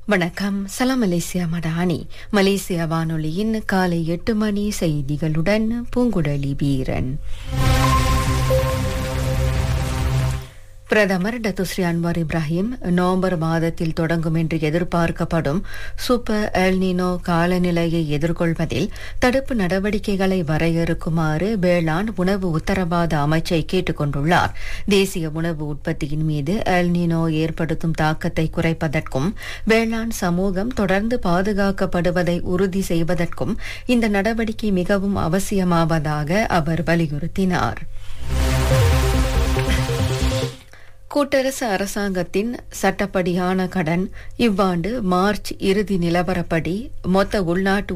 வணக்கம் சலாம் Malaysia Madani Malaysia வானொலியின் காலை எட்டு மணி செய்திகளுடன் பூங்குழலி வீரன் பிரதமர் டத்துஸ்ரீ அன்வார் இப்ராஹிம் நவம்பர் மாதத்தில் தொடங்கும் என்று எதிர்பார்க்கப்படும் சூப்பர் எல்னினோ காலநிலையை எதிர்கொள்வதில் தடுப்பு நடவடிக்கைகளை வரையறுக்குமாறு வேளாண் உணவு உத்தரவாத அமைச்சை கேட்டுக் கொண்டுள்ளார் தேசிய உணவு உற்பத்தியின் மீது எல்னினோ ஏற்படுத்தும் தாக்கத்தை குறைப்பதற்கும் வேளாண் சமூகம் தொடர்ந்து பாதுகாக்கப்படுவதை உறுதி செய்வதற்கும் இந்த நடவடிக்கை மிகவும் அவசியமாவதாக அவர் வலியுறுத்தினார் கூட்டரசு அரசாங்கத்தின் சட்டப்படியான கடன் இவ்வாண்டு மார்ச் இறுதி நிலவரப்படி மொத்த உள்நாட்டு